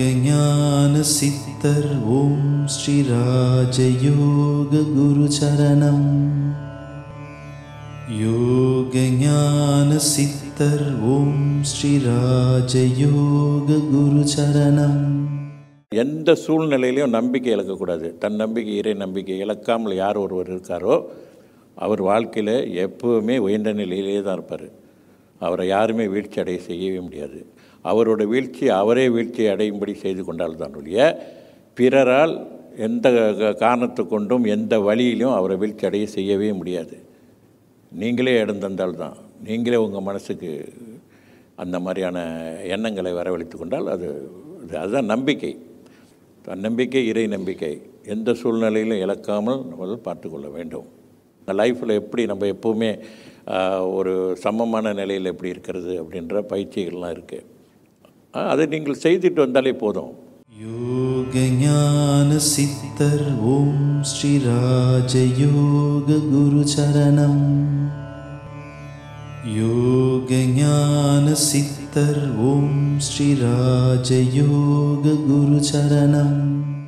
யோகஞான சித்தர் ஓம் ஸ்ரீ ராஜயோக குரு சரணம் யோகஞான சித்தர் ஓம் ஸ்ரீ ராஜயோக குரு சரணம் எந்த சூழ்நிலையிலையும் நம்பிக்கை இழக்கக்கூடாது தன் நம்பிக்கை இறை நம்பிக்கை இழக்காமல் யார் ஒருவர் இருக்காரோ அவர் வாழ்க்கையில் எப்போவுமே உயர்ந்த நிலையிலே தான் இருப்பார் அவரை யாருமே வீழ்ச்சி அடைய செய்யவே முடியாது அவரோட வீழ்ச்சி அவரே வீழ்ச்சி அடையும்படி செய்து கொண்டால் தான் ஒழிய பிறரால் எந்த க- காரணத்தை கொண்டும் எந்த வழியிலும் அவரை வீழ்ச்சி அடைய செய்யவே முடியாது நீங்களே இடம் தந்தால் தான் நீங்களே உங்கள் மனசுக்கு அந்த மாதிரியான எண்ணங்களை வரவழைத்து கொண்டால் அது அது அதுதான் நம்பிக்கை நம்பிக்கை இறை நம்பிக்கை எந்த சூழ்நிலையிலும் இழக்காமல் நம்ம பார்த்துக்கொள்ள வேண்டும் லைஃப்பில் எப்படி நம்ம எப்போவுமே ஆஹ், ஒரு சமமான நிலையில் எப்படி இருக்கிறது அப்படின்ற பயிற்சிகள்லாம் இருக்குது அதை நீங்கள் செய்துட்டு வந்தாலே போதும் யோகஞான சித்தர் ஓம் ஸ்ரீ ராஜயோக குரு சரணம் யோகஞான சித்தர் ஓம் ஸ்ரீ ராஜயோக குரு சரணம்